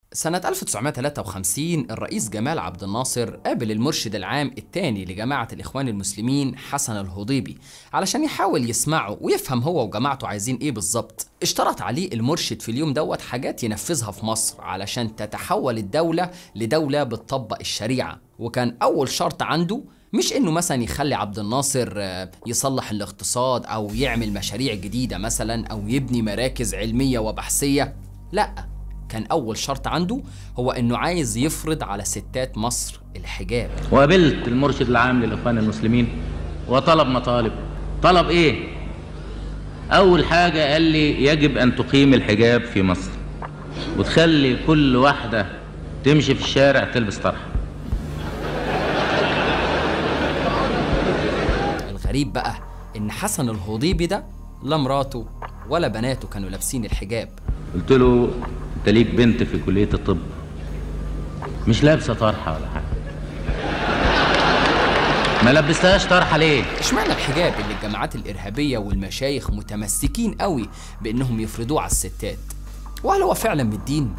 سنة 1953 الرئيس جمال عبد الناصر قابل المرشد العام الثاني لجماعة الإخوان المسلمين حسن الهضيبي علشان يحاول يسمعه ويفهم هو وجماعته عايزين إيه بالظبط اشترط عليه المرشد في اليوم دوت حاجات ينفذها في مصر علشان تتحول الدولة لدولة بتطبق الشريعة وكان أول شرط عنده مش انه مثلا يخلي عبد الناصر آه، يصلح الاقتصاد او يعمل مشاريع جديده مثلا او يبني مراكز علميه وبحثيه لا كان اول شرط عنده هو انه عايز يفرض على ستات مصر الحجاب وقابلت المرشد العام للاخوان المسلمين وطلب مطالب طلب ايه اول حاجه قال لي يجب ان تقيم الحجاب في مصر وتخلي كل واحده تمشي في الشارع تلبس طرحه الغريب بقى ان حسن الهضيبي ده لا مراته ولا بناته كانوا لابسين الحجاب قلت له انت ليك بنت في كليه الطب مش لابسه طرحه ولا حاجه ما لبستهاش طرحه ليه اشمعنى الحجاب اللي الجماعات الارهابيه والمشايخ متمسكين قوي بانهم يفرضوه على الستات وهل هو فعلا من الدين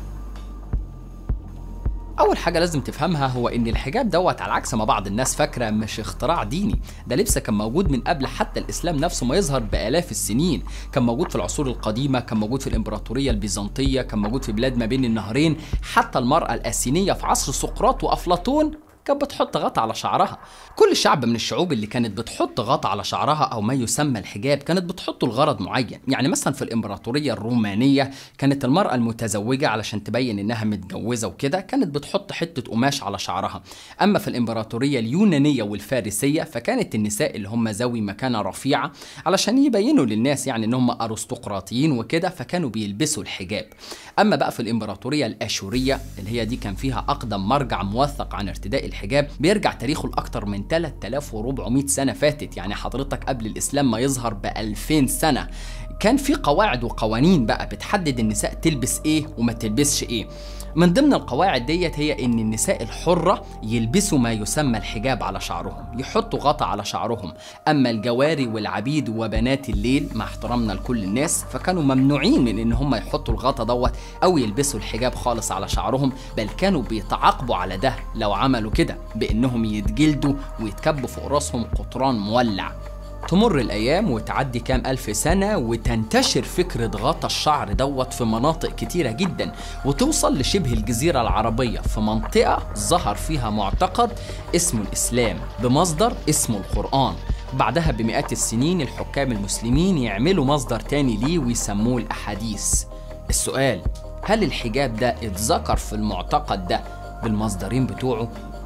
اول حاجه لازم تفهمها هو ان الحجاب دوت على عكس ما بعض الناس فاكره مش اختراع ديني ده لبس كان موجود من قبل حتى الاسلام نفسه ما يظهر بالاف السنين كان موجود في العصور القديمه كان موجود في الامبراطوريه البيزنطيه كان موجود في بلاد ما بين النهرين حتى المراه الاسينيه في عصر سقراط وافلاطون كانت بتحط غطا على شعرها كل شعب من الشعوب اللي كانت بتحط غطا على شعرها او ما يسمى الحجاب كانت بتحطه لغرض معين يعني مثلا في الامبراطوريه الرومانيه كانت المراه المتزوجه علشان تبين انها متجوزه وكده كانت بتحط حته قماش على شعرها اما في الامبراطوريه اليونانيه والفارسيه فكانت النساء اللي هم ذوي مكانه رفيعه علشان يبينوا للناس يعني ان هم ارستقراطيين وكده فكانوا بيلبسوا الحجاب اما بقى في الامبراطوريه الاشوريه اللي هي دي كان فيها اقدم مرجع موثق عن ارتداء الحجاب بيرجع تاريخه لاكثر من 3400 سنه فاتت يعني حضرتك قبل الاسلام ما يظهر ب 2000 سنه كان في قواعد وقوانين بقى بتحدد النساء تلبس ايه وما تلبسش ايه من ضمن القواعد ديت هي ان النساء الحرة يلبسوا ما يسمى الحجاب على شعرهم يحطوا غطا على شعرهم اما الجواري والعبيد وبنات الليل مع احترامنا لكل الناس فكانوا ممنوعين من ان هم يحطوا الغطا دوت او يلبسوا الحجاب خالص على شعرهم بل كانوا بيتعاقبوا على ده لو عملوا كده بانهم يتجلدوا ويتكبوا فوق راسهم قطران مولع تمر الأيام وتعدي كام ألف سنة وتنتشر فكرة غطا الشعر دوت في مناطق كتيرة جدا وتوصل لشبه الجزيرة العربية في منطقة ظهر فيها معتقد اسمه الإسلام بمصدر اسمه القرآن بعدها بمئات السنين الحكام المسلمين يعملوا مصدر تاني ليه ويسموه الأحاديث السؤال هل الحجاب ده اتذكر في المعتقد ده بالمصدرين بتوعه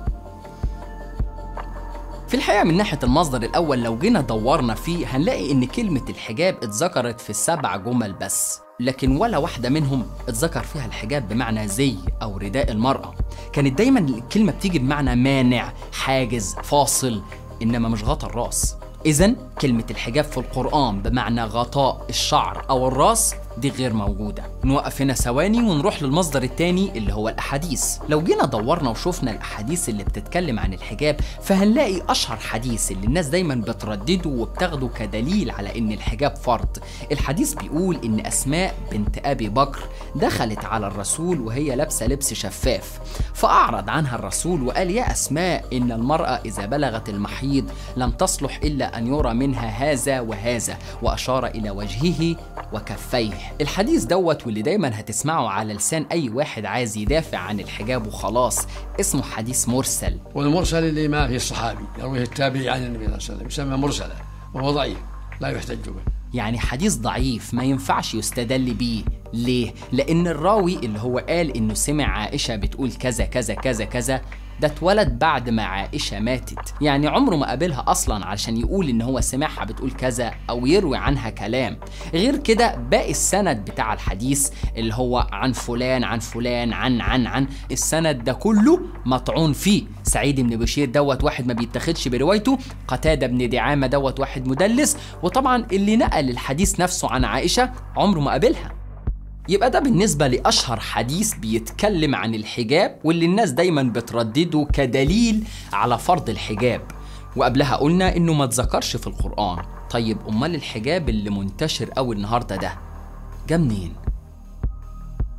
في الحقيقة من ناحية المصدر الأول لو جينا دورنا فيه هنلاقي إن كلمة الحجاب اتذكرت في سبع جمل بس لكن ولا واحدة منهم اتذكر فيها الحجاب بمعنى زي أو رداء المرأة كانت دايما الكلمة بتيجي بمعنى مانع حاجز فاصل إنما مش غطا الراس إذا كلمة الحجاب في القرآن بمعنى غطاء الشعر أو الراس دي غير موجودة نوقف هنا ثواني ونروح للمصدر التاني اللي هو الأحاديث لو جينا دورنا وشوفنا الأحاديث اللي بتتكلم عن الحجاب فهنلاقي أشهر حديث اللي الناس دايما بتردده وبتاخده كدليل على إن الحجاب فرض الحديث بيقول إن أسماء بنت أبي بكر دخلت على الرسول وهي لابسة لبس شفاف فأعرض عنها الرسول وقال يا أسماء إن المرأة إذا بلغت المحيض لم تصلح إلا أن يرى منها هذا وهذا وأشار إلى وجهه وكفيه الحديث دوت واللي دايما هتسمعه على لسان أي واحد عايز يدافع عن الحجاب وخلاص اسمه حديث مرسل والمرسل اللي ما فيه الصحابي يرويه التابعي عن النبي صلى الله عليه وسلم يسمى مرسلا وهو ضعيف لا يحتج به يعني حديث ضعيف ما ينفعش يستدل بيه ليه؟ لأن الراوي اللي هو قال إنه سمع عائشة بتقول كذا كذا كذا كذا ده اتولد بعد ما عائشة ماتت يعني عمره ما قابلها أصلا علشان يقول إن هو سمعها بتقول كذا أو يروي عنها كلام غير كده باقي السند بتاع الحديث اللي هو عن فلان عن فلان عن عن عن السند ده كله مطعون فيه سعيد بن بشير دوت واحد ما بيتاخدش بروايته قتادة بن دعامة دوت واحد مدلس وطبعا اللي نقل الحديث نفسه عن عائشة عمره ما قابلها يبقى ده بالنسبة لأشهر حديث بيتكلم عن الحجاب واللي الناس دايما بتردده كدليل على فرض الحجاب وقبلها قلنا إنه ما اتذكرش في القرآن طيب أمال الحجاب اللي منتشر أوي النهاردة ده جه منين؟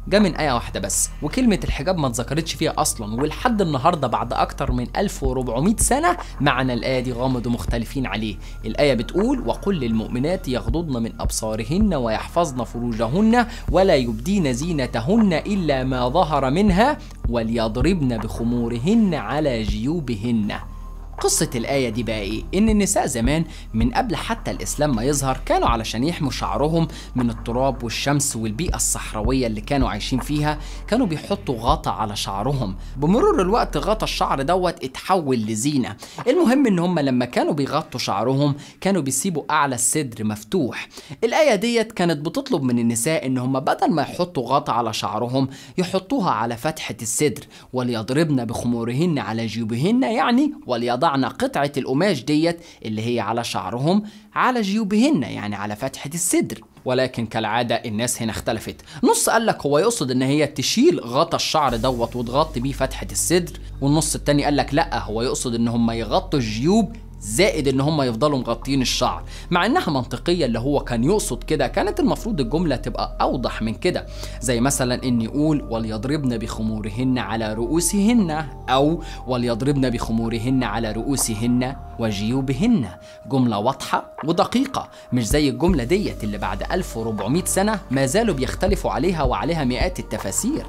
جه من آية واحدة بس وكلمة الحجاب ما اتذكرتش فيها أصلا ولحد النهاردة بعد أكتر من 1400 سنة معنى الآية دي غامض ومختلفين عليه الآية بتقول وقل للمؤمنات يغضضن من أبصارهن ويحفظن فروجهن ولا يبدين زينتهن إلا ما ظهر منها وليضربن بخمورهن على جيوبهن قصة الآية دي بقى إيه؟ إن النساء زمان من قبل حتى الإسلام ما يظهر كانوا علشان يحموا شعرهم من التراب والشمس والبيئة الصحراوية اللي كانوا عايشين فيها كانوا بيحطوا غطا على شعرهم بمرور الوقت غطا الشعر دوت اتحول لزينة المهم إن هم لما كانوا بيغطوا شعرهم كانوا بيسيبوا أعلى الصدر مفتوح الآية ديت كانت بتطلب من النساء إن هم بدل ما يحطوا غطا على شعرهم يحطوها على فتحة الصدر وليضربن بخمورهن على جيوبهن يعني وليضعن قطعة القماش ديت اللي هي على شعرهم على جيوبهن يعني على فتحة الصدر ولكن كالعادة الناس هنا اختلفت نص قال لك هو يقصد ان هي تشيل غطا الشعر دوت وتغطي بيه فتحة الصدر والنص التاني قال لك لا هو يقصد ان هم يغطوا الجيوب زائد ان هم يفضلوا مغطين الشعر مع انها منطقيه اللي هو كان يقصد كده كانت المفروض الجمله تبقى اوضح من كده زي مثلا ان يقول وليضربن بخمورهن على رؤوسهن او وليضربن بخمورهن على رؤوسهن وجيوبهن جمله واضحه ودقيقه مش زي الجمله ديت اللي بعد 1400 سنه ما زالوا بيختلفوا عليها وعليها مئات التفاسير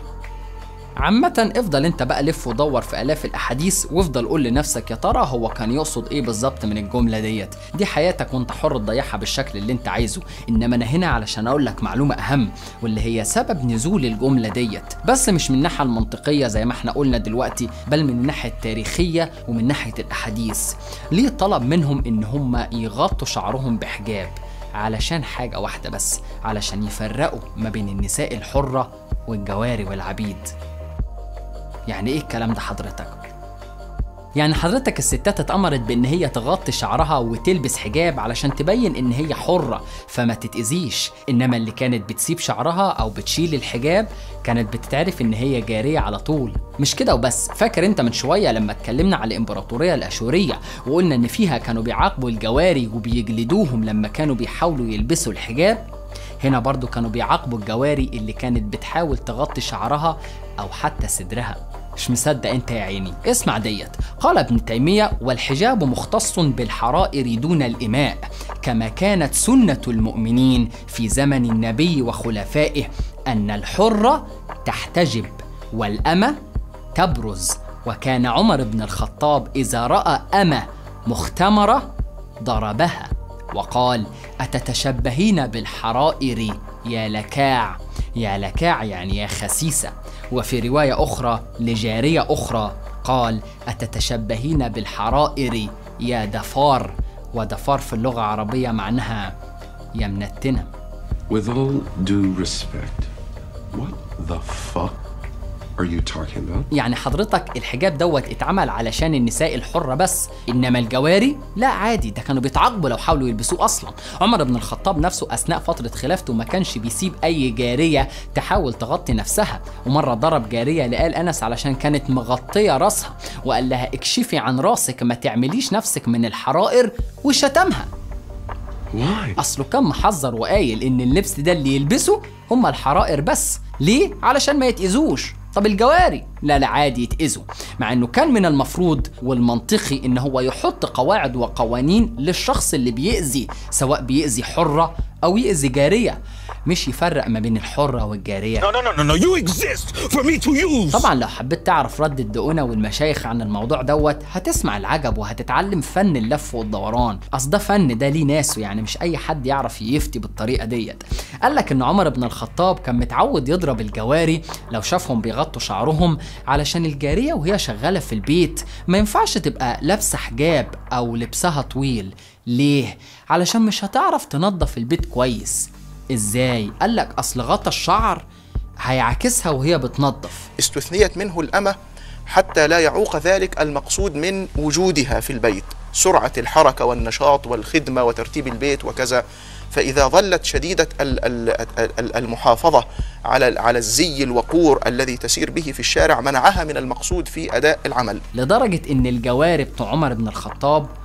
عامة افضل انت بقى لف ودور في الاف الاحاديث وافضل قول لنفسك يا ترى هو كان يقصد ايه بالظبط من الجملة ديت دي حياتك وانت حر تضيعها بالشكل اللي انت عايزه انما انا هنا علشان اقول لك معلومة اهم واللي هي سبب نزول الجملة ديت بس مش من الناحية المنطقية زي ما احنا قلنا دلوقتي بل من الناحية التاريخية ومن ناحية الاحاديث ليه طلب منهم ان هم يغطوا شعرهم بحجاب علشان حاجة واحدة بس علشان يفرقوا ما بين النساء الحرة والجواري والعبيد يعني ايه الكلام ده حضرتك يعني حضرتك الستات اتأمرت بإن هي تغطي شعرها وتلبس حجاب علشان تبين إن هي حرة فما تتأذيش إنما اللي كانت بتسيب شعرها أو بتشيل الحجاب كانت بتتعرف إن هي جارية على طول مش كده وبس فاكر انت من شوية لما اتكلمنا على الإمبراطورية الأشورية وقلنا إن فيها كانوا بيعاقبوا الجواري وبيجلدوهم لما كانوا بيحاولوا يلبسوا الحجاب هنا برضو كانوا بيعاقبوا الجواري اللي كانت بتحاول تغطي شعرها أو حتى صدرها مش مصدق انت يا عيني اسمع ديت قال ابن تيمية والحجاب مختص بالحرائر دون الإماء كما كانت سنة المؤمنين في زمن النبي وخلفائه أن الحرة تحتجب والأمة تبرز وكان عمر بن الخطاب إذا رأى أمة مختمرة ضربها وقال أتتشبهين بالحرائر يا لكاع يا لكاع يعني يا خسيسة وفي رواية أخرى لجارية أخرى قال أتتشبهين بالحرائر يا دفار ودفار في اللغة العربية معناها يا منتنة With all due respect, what the fuck are you talking about? يعني حضرتك الحجاب دوت اتعمل علشان النساء الحرة بس إنما الجواري لا عادي ده كانوا بيتعاقبوا لو حاولوا يلبسوه أصلا عمر بن الخطاب نفسه أثناء فترة خلافته ما كانش بيسيب أي جارية تحاول تغطي نفسها ومرة ضرب جارية لقال أنس علشان كانت مغطية راسها وقال لها اكشفي عن راسك ما تعمليش نفسك من الحرائر وشتمها Why? اصله كان محذر وقايل ان اللبس ده اللي يلبسه هم الحرائر بس ليه علشان ما يتاذوش طب الجواري لا لا عادي يتأذوا مع انه كان من المفروض والمنطقي ان هو يحط قواعد وقوانين للشخص اللي بيأذي سواء بيأذي حرة او يأذي جارية مش يفرق ما بين الحرة والجارية No, no, no, no, no. You exist for me to use. طبعا لو حبيت تعرف رد الدقونة والمشايخ عن الموضوع دوت هتسمع العجب وهتتعلم فن اللف والدوران اصل ده فن ده ليه ناسه يعني مش اي حد يعرف يفتي بالطريقة ديت قال لك ان عمر بن الخطاب كان متعود يضرب الجواري لو شافهم بيغطوا شعرهم علشان الجارية وهي شغالة في البيت ما ينفعش تبقى لابسة حجاب او لبسها طويل ليه علشان مش هتعرف تنظف البيت كويس ازاي قال لك اصل غطا الشعر هيعكسها وهي بتنظف استثنيت منه الأمة حتى لا يعوق ذلك المقصود من وجودها في البيت سرعة الحركة والنشاط والخدمة وترتيب البيت وكذا فإذا ظلت شديدة ال- ال- ال- المحافظة على على الزي الوقور الذي تسير به في الشارع منعها من المقصود في أداء العمل لدرجة إن الجواري بتوع عمر بن الخطاب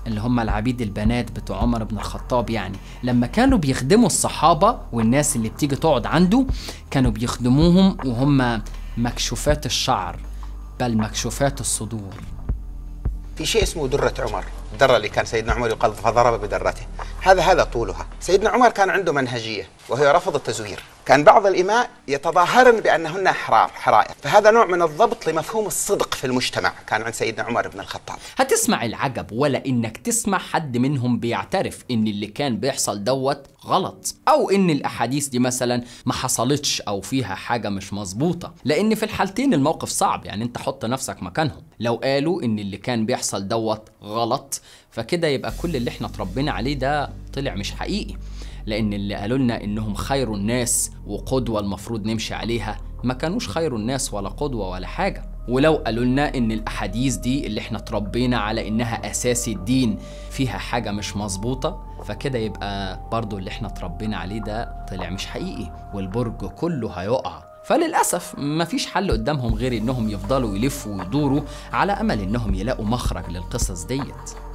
اللي هم العبيد البنات بتوع عمر بن الخطاب يعني لما كانوا بيخدموا الصحابة والناس اللي بتيجي تقعد عنده كانوا بيخدموهم وهم مكشوفات الشعر بل مكشوفات الصدور في شيء اسمه درة عمر الدرة اللي كان سيدنا عمر يقال فضرب بدرته هذا هذا طولها سيدنا عمر كان عنده منهجية وهي رفض التزوير كان بعض الإماء يتظاهرن بأنهن أحرار حرائر فهذا نوع من الضبط لمفهوم الصدق في المجتمع كان عند سيدنا عمر بن الخطاب هتسمع العجب ولا انك تسمع حد منهم بيعترف ان اللي كان بيحصل دوت غلط او ان الاحاديث دي مثلا ما حصلتش او فيها حاجه مش مظبوطه لان في الحالتين الموقف صعب يعني انت حط نفسك مكانهم لو قالوا ان اللي كان بيحصل دوت غلط فكده يبقى كل اللي احنا اتربينا عليه ده طلع مش حقيقي لان اللي قالوا لنا انهم خير الناس وقدوه المفروض نمشي عليها ما كانوش خير الناس ولا قدوه ولا حاجه ولو قالوا لنا ان الاحاديث دي اللي احنا اتربينا على انها اساس الدين فيها حاجه مش مظبوطه فكده يبقى برضو اللي احنا اتربينا عليه ده طلع مش حقيقي والبرج كله هيقع فللأسف مفيش حل قدامهم غير إنهم يفضلوا يلفوا ويدوروا على أمل إنهم يلاقوا مخرج للقصص ديت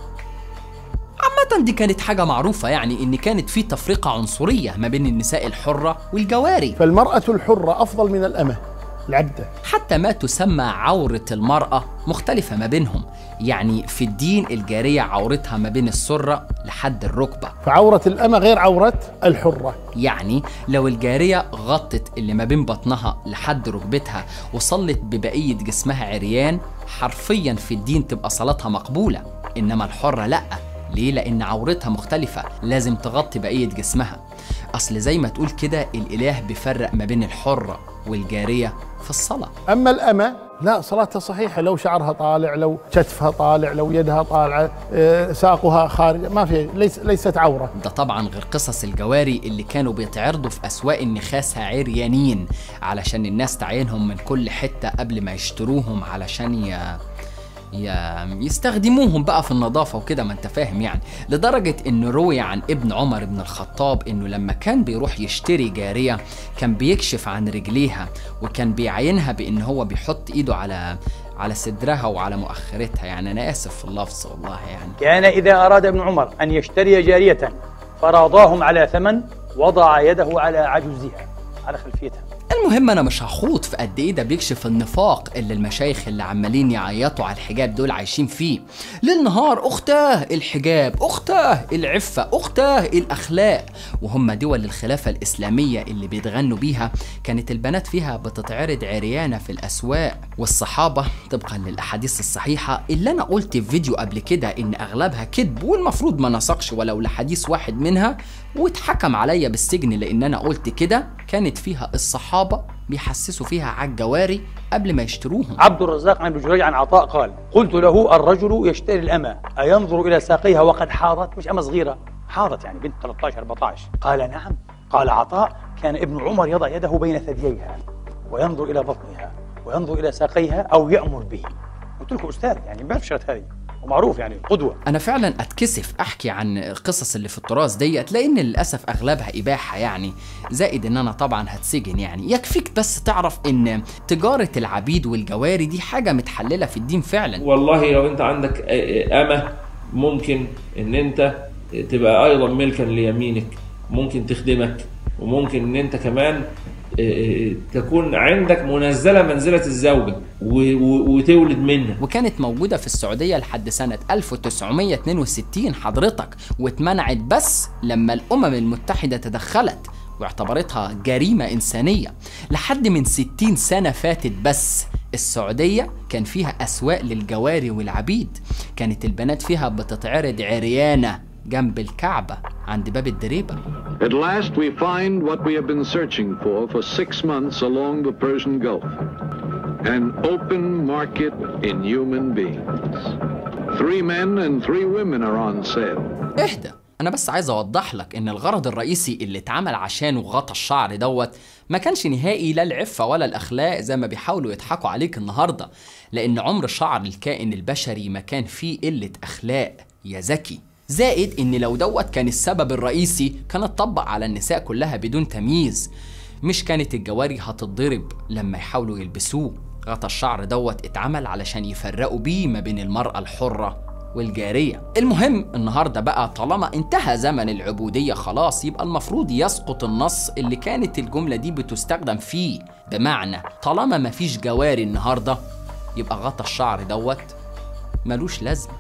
عامة دي كانت حاجة معروفة يعني إن كانت في تفرقة عنصرية ما بين النساء الحرة والجواري فالمرأة الحرة أفضل من الأمة العبدة حتى ما تسمى عورة المرأة مختلفة ما بينهم يعني في الدين الجارية عورتها ما بين السرة لحد الركبة فعورة الأمة غير عورة الحرة يعني لو الجارية غطت اللي ما بين بطنها لحد ركبتها وصلت ببقية جسمها عريان حرفيا في الدين تبقى صلاتها مقبولة إنما الحرة لأ ليه؟ لأن عورتها مختلفة لازم تغطي بقية جسمها أصل زي ما تقول كده الإله بيفرق ما بين الحرة والجارية في الصلاة أما الأمة لا صلاتها صحيحة لو شعرها طالع لو كتفها طالع لو يدها طالعة آه، ساقها خارج ما في ليس ليست عورة ده طبعا غير قصص الجواري اللي كانوا بيتعرضوا في أسواق النخاس عريانين علشان الناس تعينهم من كل حتة قبل ما يشتروهم علشان ي... ي- يستخدموهم بقى في النظافة وكده ما انت فاهم يعني لدرجة ان روي عن ابن عمر بن الخطاب انه لما كان بيروح يشتري جارية كان بيكشف عن رجليها وكان بيعينها بان هو بيحط ايده على على صدرها وعلى مؤخرتها يعني انا اسف في اللفظ والله يعني كان إذا أراد ابن عمر أن يشتري جارية فراضاهم على ثمن وضع يده على عجوزها على خلفيتها المهم انا مش هخوض في قد ايه ده بيكشف النفاق اللي المشايخ اللي عمالين يعيطوا على الحجاب دول عايشين فيه ليل نهار اختاه الحجاب اختاه العفه اختاه الاخلاق وهم دول الخلافه الاسلاميه اللي بيتغنوا بيها كانت البنات فيها بتتعرض عريانه في الاسواق والصحابه طبقا للاحاديث الصحيحه اللي انا قلت في فيديو قبل كده ان اغلبها كذب والمفروض ما نسقش ولو لحديث واحد منها واتحكم عليا بالسجن لان انا قلت كده كانت فيها الصحابه بيحسسوا فيها على الجواري قبل ما يشتروهم عبد الرزاق عن ابن جريج عن عطاء قال قلت له الرجل يشتري الأمة أينظر إلى ساقيها وقد حاضت مش أمة صغيرة حاضت يعني بنت 13 14 قال نعم قال عطاء كان ابن عمر يضع يده بين ثدييها وينظر إلى بطنها وينظر إلى ساقيها أو يأمر به قلت لكم أستاذ يعني ما بعرف شغلة هذه ومعروف يعني قدوة انا فعلا اتكسف احكي عن القصص اللي في التراث ديت لان للاسف اغلبها اباحه يعني زائد ان انا طبعا هتسجن يعني يكفيك بس تعرف ان تجاره العبيد والجواري دي حاجه متحلله في الدين فعلا والله لو انت عندك أمة ممكن ان انت تبقى ايضا ملكا ليمينك ممكن تخدمك وممكن ان انت كمان تكون عندك منزلة منزلة الزوجة و- و- وتولد منها وكانت موجودة في السعودية لحد سنة 1962 حضرتك واتمنعت بس لما الأمم المتحدة تدخلت واعتبرتها جريمة إنسانية لحد من 60 سنة فاتت بس السعودية كان فيها أسواق للجواري والعبيد كانت البنات فيها بتتعرض عريانة جنب الكعبة عند باب الدريبة At last, we find what we have been searching for for six months along the Persian Gulf an open market in human beings. Three men and three women are on sale. اهدى انا بس عايز اوضح لك ان الغرض الرئيسي اللي اتعمل عشانه غطا الشعر دوت ما كانش نهائي لا العفه ولا الاخلاق زي ما بيحاولوا يضحكوا عليك النهارده لان عمر شعر الكائن البشري ما كان فيه قله اخلاق يا ذكي زائد ان لو دوت كان السبب الرئيسي كان اتطبق على النساء كلها بدون تمييز مش كانت الجواري هتتضرب لما يحاولوا يلبسوه غطا الشعر دوت اتعمل علشان يفرقوا بيه ما بين المرأة الحرة والجارية المهم النهاردة بقى طالما انتهى زمن العبودية خلاص يبقى المفروض يسقط النص اللي كانت الجملة دي بتستخدم فيه بمعنى طالما مفيش جواري النهاردة يبقى غطا الشعر دوت ملوش لازمة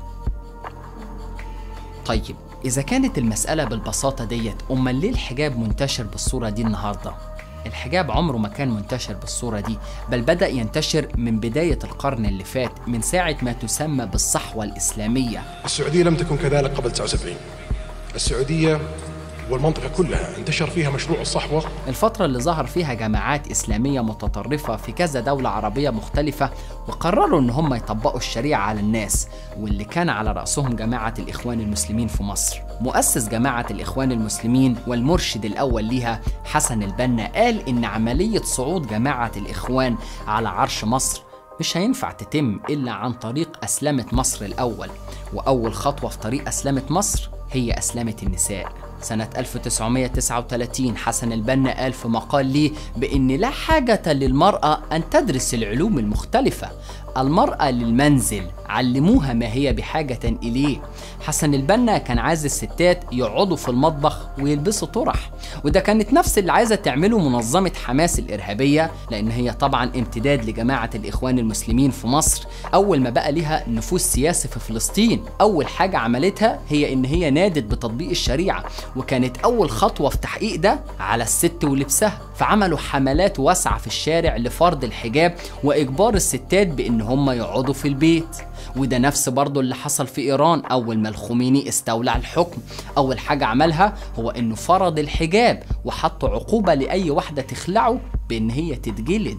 طيب إذا كانت المسألة بالبساطة ديت أمال ليه الحجاب منتشر بالصورة دي النهاردة؟ الحجاب عمره ما كان منتشر بالصورة دي بل بدأ ينتشر من بداية القرن اللي فات من ساعة ما تسمى بالصحوة الإسلامية السعودية لم تكن كذلك قبل 79 السعودية والمنطقة كلها انتشر فيها مشروع الصحوة الفترة اللي ظهر فيها جماعات إسلامية متطرفة في كذا دولة عربية مختلفة وقرروا إن هم يطبقوا الشريعة على الناس واللي كان على رأسهم جماعة الإخوان المسلمين في مصر مؤسس جماعة الإخوان المسلمين والمرشد الأول ليها حسن البنا قال إن عملية صعود جماعة الإخوان على عرش مصر مش هينفع تتم إلا عن طريق أسلمة مصر الأول وأول خطوة في طريق أسلمة مصر هي أسلمة النساء سنة 1939 حسن البنا قال في مقال ليه بأن لا حاجة للمرأة أن تدرس العلوم المختلفة المرأة للمنزل علموها ما هي بحاجة إليه حسن البنا كان عايز الستات يقعدوا في المطبخ ويلبسوا طرح وده كانت نفس اللي عايزة تعمله منظمة حماس الإرهابية لأن هي طبعا امتداد لجماعة الإخوان المسلمين في مصر أول ما بقى لها نفوذ سياسي في فلسطين أول حاجة عملتها هي إن هي نادت بتطبيق الشريعة وكانت أول خطوة في تحقيق ده على الست ولبسها فعملوا حملات واسعة في الشارع لفرض الحجاب وإجبار الستات بإن هم يقعدوا في البيت وده نفس برضه اللي حصل في إيران أول ما الخميني استولى على الحكم أول حاجة عملها هو إنه فرض الحجاب وحط عقوبة لأي واحدة تخلعه بإن هي تتجلد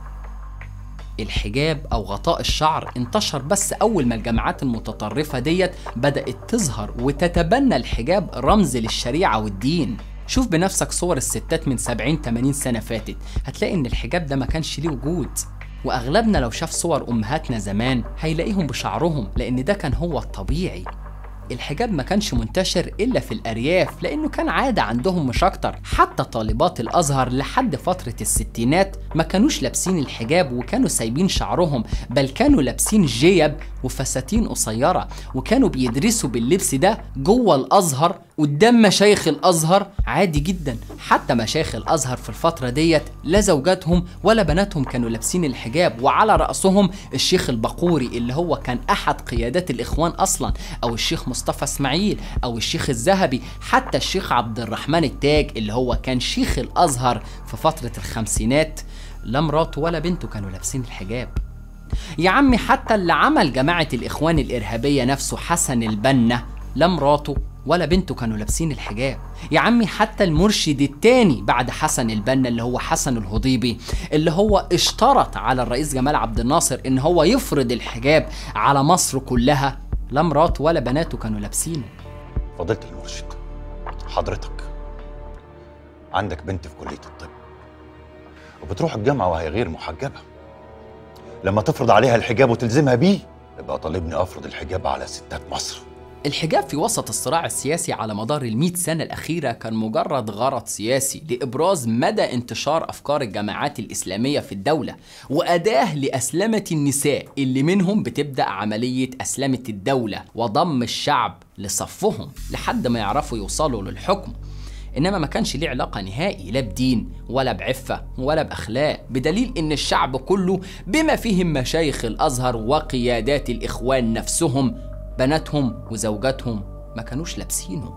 الحجاب أو غطاء الشعر انتشر بس أول ما الجماعات المتطرفة ديت بدأت تظهر وتتبنى الحجاب رمز للشريعة والدين شوف بنفسك صور الستات من 70 80 سنة فاتت هتلاقي إن الحجاب ده ما كانش ليه وجود وأغلبنا لو شاف صور أمهاتنا زمان هيلاقيهم بشعرهم لأن ده كان هو الطبيعي الحجاب ما كانش منتشر إلا في الأرياف لأنه كان عادة عندهم مش أكتر حتى طالبات الأزهر لحد فترة الستينات ما كانوش لابسين الحجاب وكانوا سايبين شعرهم بل كانوا لابسين جيب وفساتين قصيرة وكانوا بيدرسوا باللبس ده جوه الأزهر قدام مشايخ الأزهر عادي جدا حتى مشايخ الأزهر في الفترة ديت لا زوجاتهم ولا بناتهم كانوا لابسين الحجاب وعلى رأسهم الشيخ البقوري اللي هو كان أحد قيادات الإخوان أصلا أو الشيخ مصطفى اسماعيل أو الشيخ الذهبي حتى الشيخ عبد الرحمن التاج اللي هو كان شيخ الأزهر في فترة الخمسينات لا مراته ولا بنته كانوا لابسين الحجاب يا عمي حتى اللي عمل جماعة الإخوان الإرهابية نفسه حسن البنا لا مراته ولا بنته كانوا لابسين الحجاب يا عمي حتى المرشد التاني بعد حسن البنا اللي هو حسن الهضيبي اللي هو اشترط على الرئيس جمال عبد الناصر ان هو يفرض الحجاب على مصر كلها لا مراته ولا بناته كانوا لابسينه فضيلة المرشد حضرتك عندك بنت في كلية الطب وبتروح الجامعة وهي غير محجبة لما تفرض عليها الحجاب وتلزمها بيه يبقى طالبني أفرض الحجاب على ستات مصر الحجاب في وسط الصراع السياسي على مدار المئة سنة الأخيرة كان مجرد غرض سياسي لإبراز مدى انتشار أفكار الجماعات الإسلامية في الدولة وأداة لأسلمة النساء اللي منهم بتبدأ عملية أسلمة الدولة وضم الشعب لصفهم لحد ما يعرفوا يوصلوا للحكم انما ما كانش ليه علاقه نهائي لا بدين ولا بعفه ولا باخلاق بدليل ان الشعب كله بما فيهم مشايخ الازهر وقيادات الاخوان نفسهم بناتهم وزوجاتهم ما كانوش لابسينه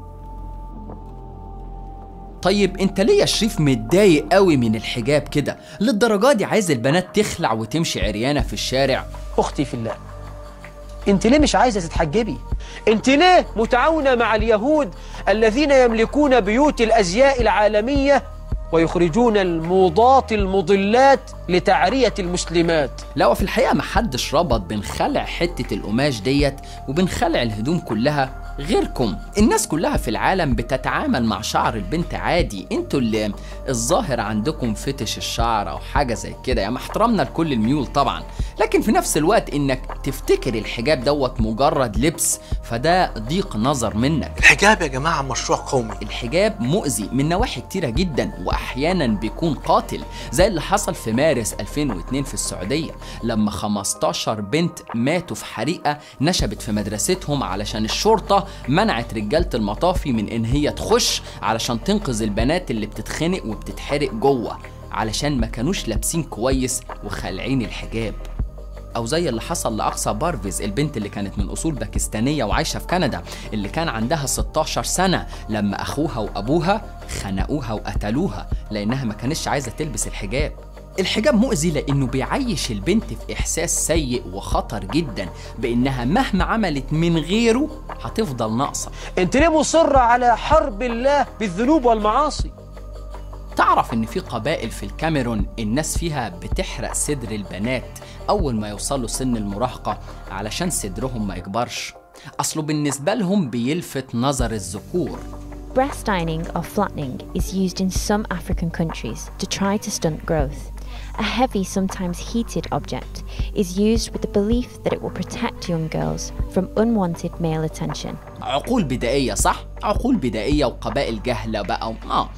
طيب انت ليه يا شريف متضايق قوي من الحجاب كده للدرجه دي عايز البنات تخلع وتمشي عريانه في الشارع اختي في الله انت ليه مش عايزه تتحجبي انت ليه متعاونه مع اليهود الذين يملكون بيوت الازياء العالميه ويخرجون الموضات المضلات لتعريه المسلمات لا وفي الحقيقه محدش ربط بين خلع حته القماش ديت وبين خلع الهدوم كلها غيركم الناس كلها في العالم بتتعامل مع شعر البنت عادي انتوا اللي الظاهر عندكم فتش الشعر او حاجه زي كده يا مع احترامنا لكل الميول طبعا لكن في نفس الوقت انك تفتكر الحجاب دوت مجرد لبس فده ضيق نظر منك الحجاب يا جماعة مشروع قومي الحجاب مؤذي من نواحي كتيرة جدا واحيانا بيكون قاتل زي اللي حصل في مارس مارس 2002 في السعودية لما 15 بنت ماتوا في حريقة نشبت في مدرستهم علشان الشرطة منعت رجالة المطافي من إن هي تخش علشان تنقذ البنات اللي بتتخنق وبتتحرق جوه علشان ما كانوش لابسين كويس وخالعين الحجاب او زي اللي حصل لاقصى بارفيز البنت اللي كانت من اصول باكستانيه وعايشه في كندا اللي كان عندها 16 سنه لما اخوها وابوها خنقوها وقتلوها لانها ما كانتش عايزه تلبس الحجاب الحجاب مؤذي لانه بيعيش البنت في احساس سيء وخطر جدا بانها مهما عملت من غيره هتفضل ناقصه انت ليه مصر على حرب الله بالذنوب والمعاصي تعرف ان في قبائل في الكاميرون الناس فيها بتحرق صدر البنات اول ما يوصلوا سن المراهقه علشان صدرهم ما يكبرش اصله بالنسبه لهم بيلفت نظر الذكور Breast ironing or flattening is used in some African countries to try to stunt growth. A heavy, sometimes heated object is used with the belief that it will protect young girls from unwanted male attention. عقول بدائيه صح عقول بدائيه وقبائل جهله بقى و... اه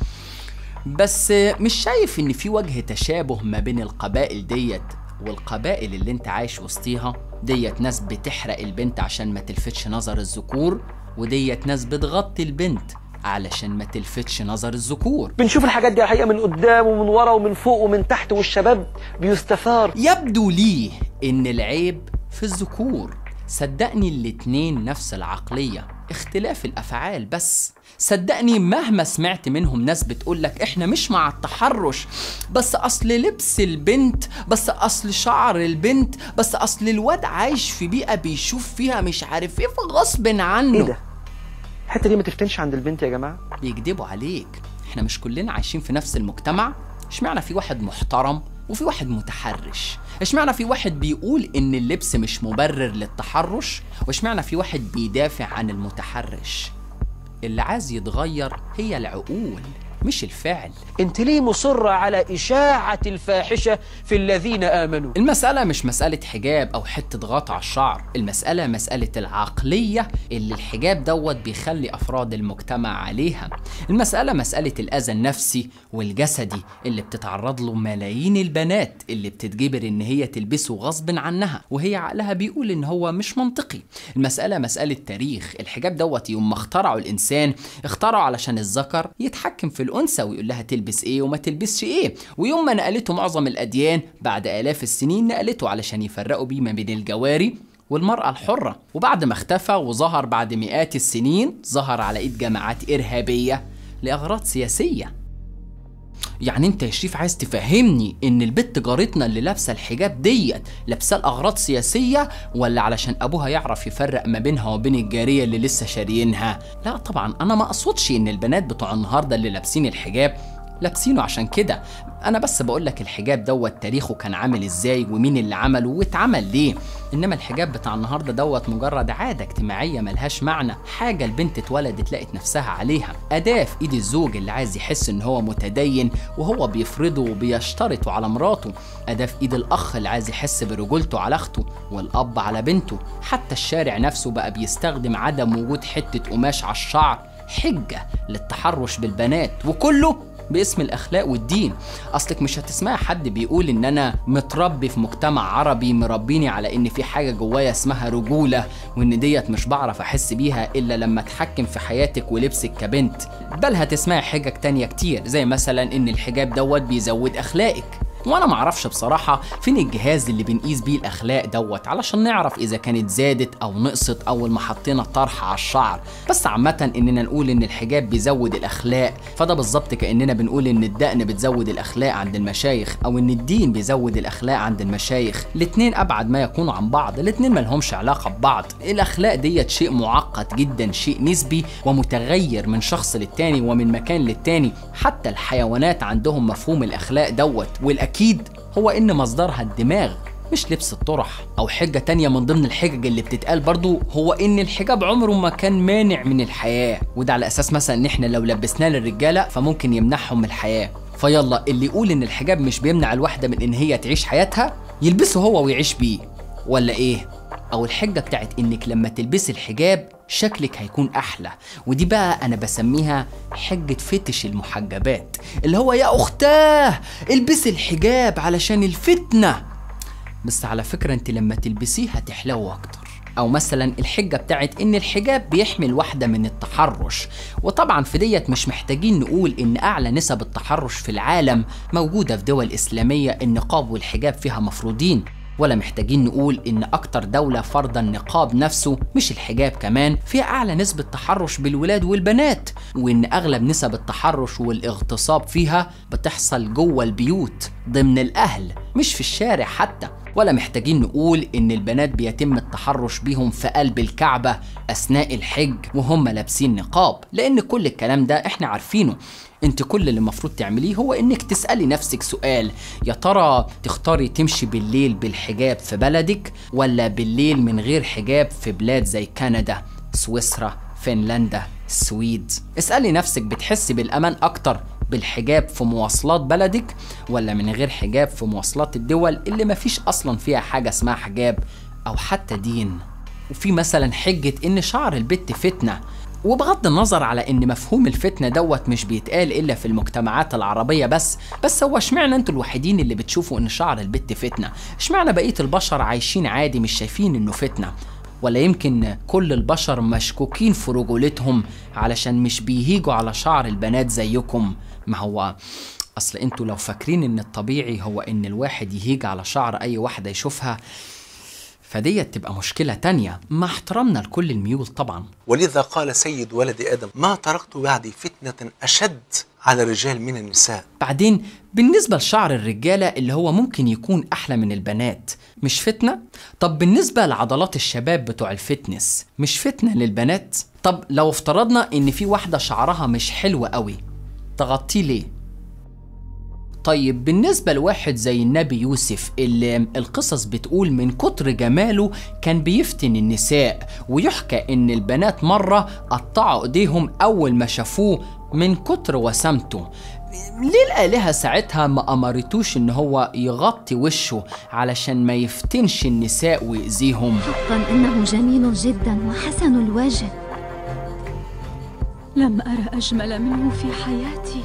بس مش شايف ان في وجه تشابه ما بين القبائل ديت والقبائل اللي انت عايش وسطيها ديت ناس بتحرق البنت عشان ما تلفتش نظر الذكور وديت ناس بتغطي البنت علشان ما تلفتش نظر الذكور بنشوف الحاجات دي الحقيقه من قدام ومن ورا ومن فوق ومن تحت والشباب بيستثار يبدو لي ان العيب في الذكور صدقني الاتنين نفس العقلية اختلاف الأفعال بس صدقني مهما سمعت منهم ناس بتقولك احنا مش مع التحرش بس اصل لبس البنت بس اصل شعر البنت بس اصل الواد عايش في بيئة بيشوف فيها مش عارف ايه فغصب عنه ايه ده الحته دي ما تفتنش عند البنت يا جماعه بيكدبوا عليك احنا مش كلنا عايشين في نفس المجتمع اشمعنى في واحد محترم وفي واحد متحرش اشمعنى في واحد بيقول ان اللبس مش مبرر للتحرش واشمعنى في واحد بيدافع عن المتحرش اللي عايز يتغير هي العقول مش الفعل انت ليه مصر على اشاعه الفاحشه في الذين امنوا المسألة مش مسألة حجاب أو حتة غطا على الشعر المسألة مسألة العقلية اللي الحجاب دوت بيخلي أفراد المجتمع عليها المسألة مسألة الأذى النفسي والجسدي اللي بتتعرض له ملايين البنات اللي بتتجبر إن هي تلبسه غصب عنها وهي عقلها بيقول إن هو مش منطقي المسألة مسألة تاريخ الحجاب دوت يوم ما اخترعوا الإنسان اخترعوا علشان الذكر يتحكم في الأنثى ويقول لها تلبس إيه وما تلبسش إيه ويوم ما نقلته معظم الأديان بعد آلاف السنين نقلته علشان يفرقوا بيه ما بين الجواري والمرأة الحرة وبعد ما اختفى وظهر بعد مئات السنين ظهر على إيد جماعات إرهابية لأغراض سياسية يعني انت يا شريف عايز تفهمني ان البت جارتنا اللي لابسه الحجاب ديت لابسه لاغراض سياسيه ولا علشان ابوها يعرف يفرق ما بينها وبين الجاريه اللي لسه شاريينها لا طبعا انا ما اقصدش ان البنات بتوع النهارده اللي لابسين الحجاب لابسينه عشان كده انا بس بقول لك الحجاب دوت تاريخه كان عامل ازاي ومين اللي عمله واتعمل ليه انما الحجاب بتاع النهارده دوت مجرد عاده اجتماعيه ملهاش معنى حاجه البنت اتولدت لقت نفسها عليها اداه في ايد الزوج اللي عايز يحس ان هو متدين وهو بيفرضه وبيشترطه على مراته اداه في ايد الاخ اللي عايز يحس برجولته على اخته والاب على بنته حتى الشارع نفسه بقى بيستخدم عدم وجود حته قماش على الشعر حجه للتحرش بالبنات وكله باسم الاخلاق والدين اصلك مش هتسمعي حد بيقول ان انا متربي في مجتمع عربي مربيني على ان في حاجه جوايا اسمها رجوله وان ديت مش بعرف احس بيها الا لما اتحكم في حياتك ولبسك كبنت بل هتسمعي حجج تانية كتير زي مثلا ان الحجاب دوت بيزود اخلاقك وانا معرفش بصراحه فين الجهاز اللي بنقيس بيه الاخلاق دوت علشان نعرف اذا كانت زادت او نقصت اول ما حطينا طرح على الشعر بس عامه اننا نقول ان الحجاب بيزود الاخلاق فده بالظبط كاننا بنقول ان الدقن بتزود الاخلاق عند المشايخ او ان الدين بيزود الاخلاق عند المشايخ الاتنين ابعد ما يكونوا عن بعض الاتنين ملهمش علاقه ببعض الاخلاق ديت شيء معقد جدا شيء نسبي ومتغير من شخص للتاني ومن مكان للتاني حتى الحيوانات عندهم مفهوم الاخلاق دوت والاكيد هو ان مصدرها الدماغ مش لبس الطرح او حجة تانية من ضمن الحجج اللي بتتقال برضو هو ان الحجاب عمره ما كان مانع من الحياة وده على اساس مثلا ان احنا لو لبسناه للرجالة فممكن يمنعهم من الحياة فيلا اللي يقول ان الحجاب مش بيمنع الواحدة من ان هي تعيش حياتها يلبسه هو ويعيش بيه ولا ايه او الحجه بتاعت انك لما تلبسي الحجاب شكلك هيكون احلى ودي بقى انا بسميها حجه فتش المحجبات اللي هو يا اختاه البسي الحجاب علشان الفتنه بس على فكره انت لما تلبسيه هتحلو اكتر او مثلا الحجه بتاعت ان الحجاب بيحمي الواحده من التحرش وطبعا في ديت مش محتاجين نقول ان اعلى نسب التحرش في العالم موجوده في دول اسلاميه النقاب والحجاب فيها مفروضين ولا محتاجين نقول ان اكتر دولة فرض النقاب نفسه مش الحجاب كمان فيها اعلى نسبة تحرش بالولاد والبنات وان اغلب نسب التحرش والاغتصاب فيها بتحصل جوه البيوت ضمن الاهل مش في الشارع حتى ولا محتاجين نقول ان البنات بيتم التحرش بيهم في قلب الكعبة اثناء الحج وهم لابسين نقاب لان كل الكلام ده احنا عارفينه انت كل اللي المفروض تعمليه هو انك تسألي نفسك سؤال يا ترى تختاري تمشي بالليل بالحجاب في بلدك ولا بالليل من غير حجاب في بلاد زي كندا سويسرا فنلندا السويد اسألي نفسك بتحسي بالأمان أكتر بالحجاب في مواصلات بلدك ولا من غير حجاب في مواصلات الدول اللي مفيش أصلا فيها حاجة اسمها حجاب أو حتى دين وفي مثلا حجة إن شعر البت فتنة وبغض النظر على ان مفهوم الفتنة دوت مش بيتقال الا في المجتمعات العربية بس بس هو اشمعنى انتوا الوحيدين اللي بتشوفوا ان شعر البت فتنة اشمعنى بقية البشر عايشين عادي مش شايفين انه فتنة ولا يمكن كل البشر مشكوكين في رجولتهم علشان مش بيهيجوا على شعر البنات زيكم ما هو اصل انتوا لو فاكرين ان الطبيعي هو ان الواحد يهيج على شعر اي واحدة يشوفها فديت تبقى مشكلة تانية مع احترامنا لكل الميول طبعا ولذا قال سيد ولد آدم ما تركت بعدي فتنة أشد على الرجال من النساء بعدين بالنسبة لشعر الرجالة اللي هو ممكن يكون أحلى من البنات مش فتنة؟ طب بالنسبة لعضلات الشباب بتوع الفتنس مش فتنة للبنات؟ طب لو افترضنا إن في واحدة شعرها مش حلو قوي تغطيه ليه؟ طيب بالنسبة لواحد زي النبي يوسف اللي القصص بتقول من كتر جماله كان بيفتن النساء ويحكى ان البنات مرة قطعوا ايديهم اول ما شافوه من كتر وسامته ليه الآلهة ساعتها ما أمرتوش إن هو يغطي وشه علشان ما يفتنش النساء ويأذيهم حقا إنه جميل جدا وحسن الوجه لم أرى أجمل منه في حياتي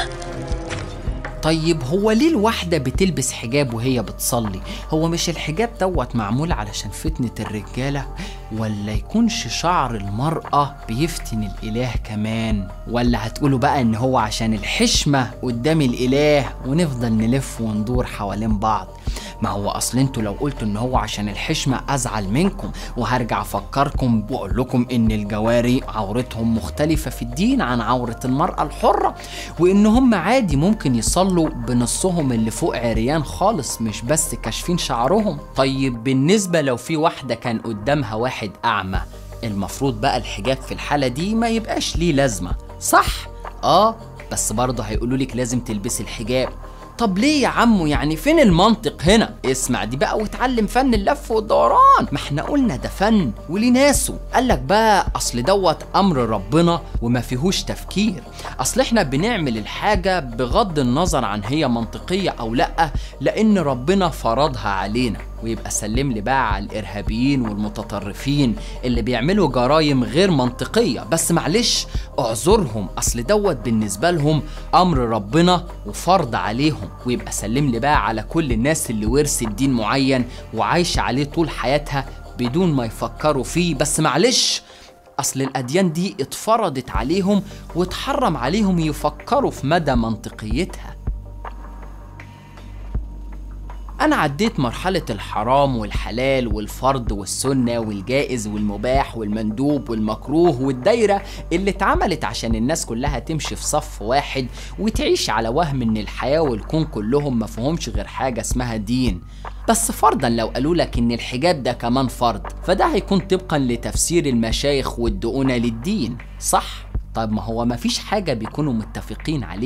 طيب هو ليه الواحدة بتلبس حجاب وهي بتصلي؟ هو مش الحجاب دوت معمول علشان فتنة الرجالة؟ ولا يكونش شعر المرأة بيفتن الإله كمان؟ ولا هتقولوا بقى إن هو عشان الحشمة قدام الإله ونفضل نلف وندور حوالين بعض؟ ما هو اصل انتوا لو قلتوا ان هو عشان الحشمه ازعل منكم وهرجع افكركم واقول لكم ان الجواري عورتهم مختلفه في الدين عن عوره المراه الحره وان هم عادي ممكن يصلوا بنصهم اللي فوق عريان خالص مش بس كاشفين شعرهم طيب بالنسبه لو في واحده كان قدامها واحد اعمى المفروض بقى الحجاب في الحاله دي ما يبقاش ليه لازمه صح اه بس برضه هيقولوا لك لازم تلبسي الحجاب طب ليه يا عمو يعني فين المنطق هنا اسمع دي بقى واتعلم فن اللف والدوران ما احنا قلنا ده فن وليه ناسه قالك بقى اصل دوت امر ربنا وما فيهوش تفكير اصل احنا بنعمل الحاجة بغض النظر عن هي منطقية او لا لان ربنا فرضها علينا ويبقى سلم لي بقى على الارهابيين والمتطرفين اللي بيعملوا جرائم غير منطقيه بس معلش اعذرهم اصل دوت بالنسبه لهم امر ربنا وفرض عليهم ويبقى سلم لي بقى على كل الناس اللي ورثت دين معين وعايشه عليه طول حياتها بدون ما يفكروا فيه بس معلش اصل الاديان دي اتفرضت عليهم واتحرم عليهم يفكروا في مدى منطقيتها أنا عديت مرحلة الحرام والحلال والفرض والسنة والجائز والمباح والمندوب والمكروه والدايرة اللي اتعملت عشان الناس كلها تمشي في صف واحد وتعيش على وهم إن الحياة والكون كلهم مفهومش غير حاجة اسمها دين بس فرضا لو قالوا لك إن الحجاب ده كمان فرض فده هيكون طبقا لتفسير المشايخ والدؤونة للدين صح؟ طيب ما هو مفيش حاجة بيكونوا متفقين عليها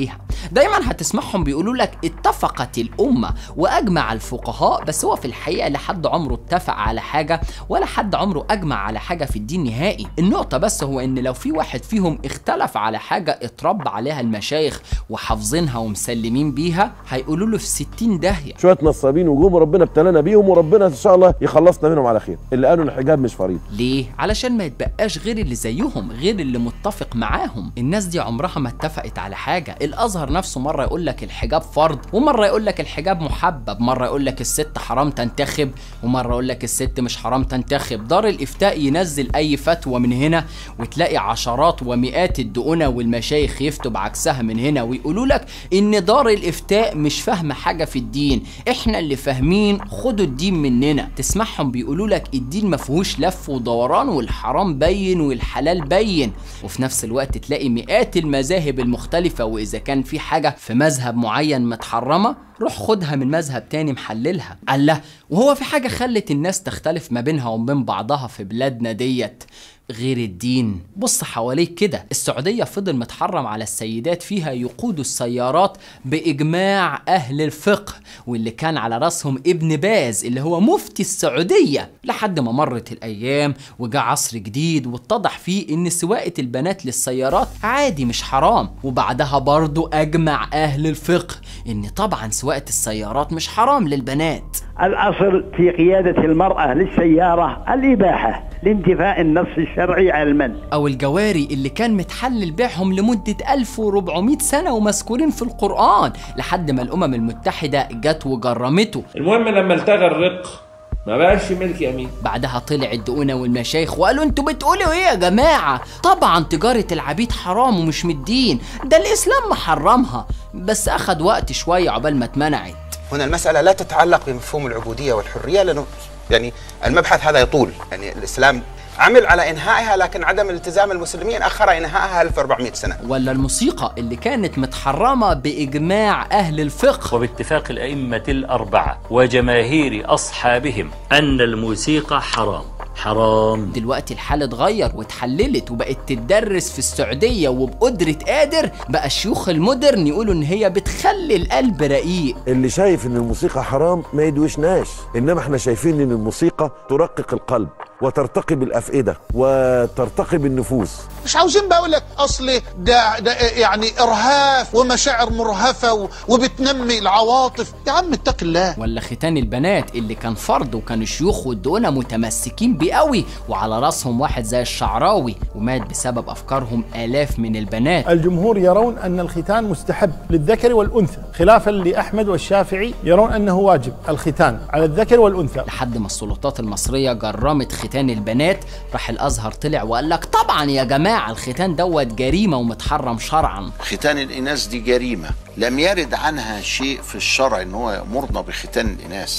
دايما هتسمعهم بيقولوا لك اتفقت الامه واجمع الفقهاء بس هو في الحقيقه لا حد عمره اتفق على حاجه ولا حد عمره اجمع على حاجه في الدين نهائي النقطه بس هو ان لو في واحد فيهم اختلف على حاجه اتربى عليها المشايخ وحافظينها ومسلمين بيها هيقولوا له في 60 داهيه شويه نصابين وجوم وربنا ابتلانا بيهم وربنا ان شاء الله يخلصنا منهم على خير اللي قالوا الحجاب مش فريضه ليه؟ علشان ما يتبقاش غير اللي زيهم غير اللي متفق معاهم الناس دي عمرها ما اتفقت على حاجة الأزهر نفسه مرة يقول لك الحجاب فرض ومرة يقول لك الحجاب محبب مرة يقول لك الست حرام تنتخب ومرة يقول لك الست مش حرام تنتخب دار الإفتاء ينزل أي فتوى من هنا وتلاقي عشرات ومئات الدقنة والمشايخ يفتوا بعكسها من هنا ويقولوا لك إن دار الإفتاء مش فاهمة حاجة في الدين إحنا اللي فاهمين خدوا الدين مننا تسمعهم بيقولوا لك الدين ما فيهوش لف ودوران والحرام بين والحلال بين وفي نفس الوقت تلاقي مئات المذاهب المختلفة وإذا كان في حاجة في مذهب معين متحرمة روح خدها من مذهب تاني محللها الله وهو في حاجة خلت الناس تختلف ما بينها وبين بعضها في بلادنا ديت غير الدين بص حواليك كده السعودية فضل متحرم على السيدات فيها يقودوا السيارات بإجماع أهل الفقه واللي كان على راسهم ابن باز اللي هو مفتي السعودية لحد ما مرت الأيام وجاء عصر جديد واتضح فيه إن سواقة البنات للسيارات عادي مش حرام وبعدها برضو أجمع أهل الفقه إن طبعا سواقة السيارات مش حرام للبنات الأصل في قيادة المرأة للسيارة الإباحة لانتفاء النص الشرعي على المنع أو الجواري اللي كان متحلل بيعهم لمدة 1400 سنة ومذكورين في القرآن لحد ما الأمم المتحدة جت وجرمته المهم لما التغى الرق ما بقاش ملك يمين بعدها طلع الدقونة والمشايخ وقالوا انتوا بتقولوا ايه يا جماعة طبعا تجارة العبيد حرام ومش من الدين ده الإسلام محرمها بس أخد وقت شوية عقبال ما اتمنعت هنا المسألة لا تتعلق بمفهوم العبودية والحرية لأنه يعني المبحث هذا يطول يعني الإسلام عمل على إنهائها لكن عدم التزام المسلمين أخر إنهائها 1400 سنة ولا الموسيقى اللي كانت متحرمة بإجماع أهل الفقه وباتفاق الأئمة الأربعة وجماهير أصحابهم أن الموسيقى حرام حرام دلوقتي الحال اتغير واتحللت وبقت تدرس في السعودية وبقدرة قادر بقى الشيوخ المودرن يقولوا ان هي بتخلي القلب رقيق اللي شايف ان الموسيقى حرام ما يدوشناش انما احنا شايفين ان الموسيقى ترقق القلب وترتقي بالافئده وترتقي بالنفوس مش عاوزين بقول لك اصل ده, ده يعني ارهاف ومشاعر مرهفه و- وبتنمي العواطف يا عم اتق الله ولا ختان البنات اللي كان فرض وكان الشيوخ والدقنة متمسكين بيه قوي وعلى راسهم واحد زي الشعراوي ومات بسبب افكارهم الاف من البنات الجمهور يرون أن الختان مستحب للذكر والأنثى خلافا لأحمد والشافعي يرون أنه واجب الختان على الذكر والأنثى لحد ما السلطات المصرية جرمت ختان البنات راح الازهر طلع وقال لك طبعا يا جماعة الختان دوت جريمة ومتحرم شرعا ختان الإناث دي جريمة لم يرد عنها شيء في الشرع إن هو يأمرنا بختان الإناث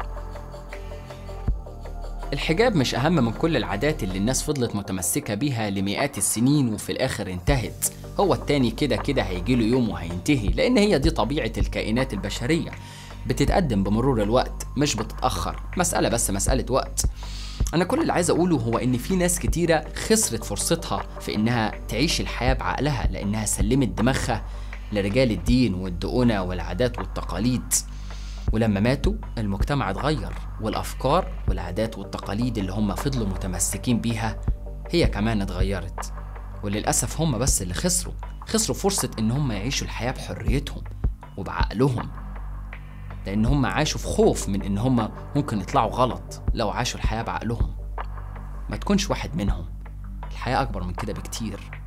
الحجاب مش أهم من كل العادات اللي الناس فضلت متمسكة بيها لمئات السنين وفي الآخر انتهت هو التاني كده كده هيجيله يوم وهينتهي لأن هي دي طبيعة الكائنات البشرية بتتقدم بمرور الوقت مش بتتأخر مسألة بس مسألة وقت أنا كل اللي عايز أقوله هو إن في ناس كتيرة خسرت فرصتها في إنها تعيش الحياة بعقلها لأنها سلمت دماغها لرجال الدين والدقونة والعادات والتقاليد ولما ماتوا المجتمع اتغير والأفكار والعادات والتقاليد اللي هم فضلوا متمسكين بيها هي كمان اتغيرت وللأسف هم بس اللي خسروا خسروا فرصة إن هم يعيشوا الحياة بحريتهم وبعقلهم لأن هم عاشوا في خوف من إن هم ممكن يطلعوا غلط لو عاشوا الحياة بعقلهم ما تكونش واحد منهم الحياة أكبر من كده بكتير